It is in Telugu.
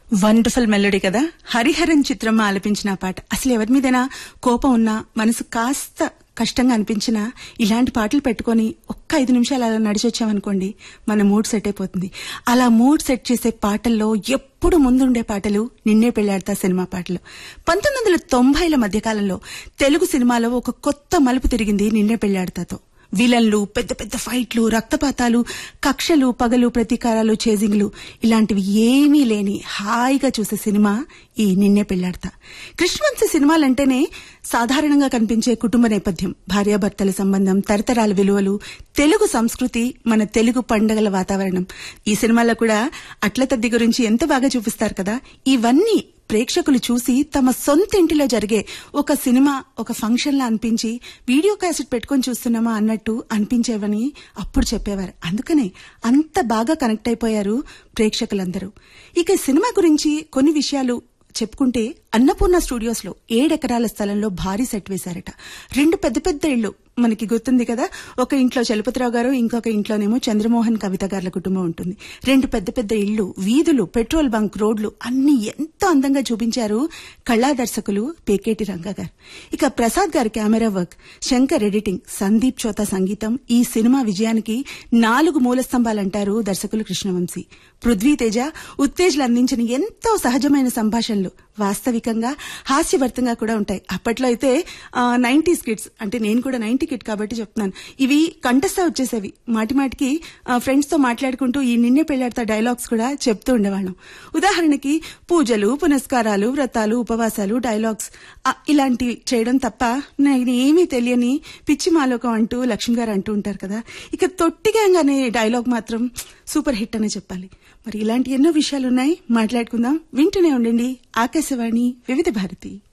వండర్ఫుల్ మెలోడీ కదా హరిహరన్ చిత్రం ఆలపించిన ఆ పాట అసలు ఎవరి మీదైనా కోపం ఉన్నా మనసు కాస్త కష్టంగా అనిపించినా ఇలాంటి పాటలు పెట్టుకొని ఒక్క ఐదు నిమిషాలు అలా నడిచొచ్చామనుకోండి మన మూడ్ సెట్ అయిపోతుంది అలా మూడ్ సెట్ చేసే పాటల్లో ఎప్పుడు ముందుండే పాటలు నిన్నే పెళ్లాడతా సినిమా పాటలు పంతొమ్మిది వందల తొంభైల మధ్యకాలంలో తెలుగు సినిమాలో ఒక కొత్త మలుపు తిరిగింది నిన్నే పెళ్లాడతాతో విలన్లు పెద్ద పెద్ద ఫైట్లు రక్తపాతాలు కక్షలు పగలు ప్రతీకారాలు చేజింగ్లు ఇలాంటివి ఏమీ లేని హాయిగా చూసే సినిమా ఈ నిన్నే పెళ్లాడతా కృష్ణవంశ సినిమాలంటేనే సాధారణంగా కనిపించే కుటుంబ నేపథ్యం భార్యాభర్తల సంబంధం తరతరాల విలువలు తెలుగు సంస్కృతి మన తెలుగు పండగల వాతావరణం ఈ సినిమాలో కూడా అట్ల తద్ది గురించి ఎంత బాగా చూపిస్తారు కదా ఇవన్నీ ప్రేక్షకులు చూసి తమ సొంత ఇంటిలో జరిగే ఒక సినిమా ఒక ఫంక్షన్ లా అనిపించి వీడియో క్యాసెట్ పెట్టుకొని చూస్తున్నామా అన్నట్టు అనిపించేవని అప్పుడు చెప్పేవారు అందుకనే అంత బాగా కనెక్ట్ అయిపోయారు ప్రేక్షకులందరూ ఇక ఈ సినిమా గురించి కొన్ని విషయాలు చెప్పుకుంటే అన్నపూర్ణ స్టూడియోస్ లో ఏడెకరాల స్థలంలో భారీ సెట్ వేశారట రెండు పెద్ద పెద్ద ఇళ్లు మనకి గుర్తుంది కదా ఒక ఇంట్లో చలపతిరావు గారు ఇంకొక ఇంట్లోనేమో చంద్రమోహన్ కవిత గారుల కుటుంబం ఉంటుంది రెండు పెద్ద పెద్ద ఇళ్లు వీధులు పెట్రోల్ బంక్ రోడ్లు అన్ని ఎంతో అందంగా చూపించారు కళా దర్శకులు పేకేటి రంగా గారు ఇక ప్రసాద్ గారి camera work Shankar editing Sandeep Chowta సంగీతం ఈ సినిమా విజయానికి నాలుగు మూల స్తంభాలంటారు దర్శకులు కృష్ణవంశీ పృథ్వీ తేజ ఉత్తేజలు అందించిన ఎంతో సహజమైన సంభాషణలు వాస్తవికంగా హాస్యభరితంగా కూడా ఉంటాయి అప్పట్లో అయితే నైన్టీస్ కిడ్స్ అంటే నేను కూడా నైన్టీ కిడ్ కాబట్టి చెప్తున్నాను ఇవి కంటస్థ వచ్చేసేవి మాటి మాటికి ఫ్రెండ్స్ తో మాట్లాడుకుంటూ ఈ నిన్నే పెళ్లాడతా డైలాగ్స్ కూడా చెప్తూ ఉండేవాళ్ళం ఉదాహరణకి పూజలు పునస్కారాలు వ్రతాలు ఉపవాసాలు డైలాగ్స్ ఆ, ఇలాంటివి చేయడం తప్ప నేను ఏమీ తెలియని పిచ్చి మాలోకం అంటూ లక్ష్మి గారు అంటూ ఉంటారు కదా ఇక తొట్టిగానే డైలాగ్ మాత్రం సూపర్ హిట్ అనే చెప్పాలి మరి ఇలాంటి ఎన్నో విషయాలున్నాయి మాట్లాడుకుందాం వింటూనే ఉండండి ఆకాశవాణి వివిధ భారతి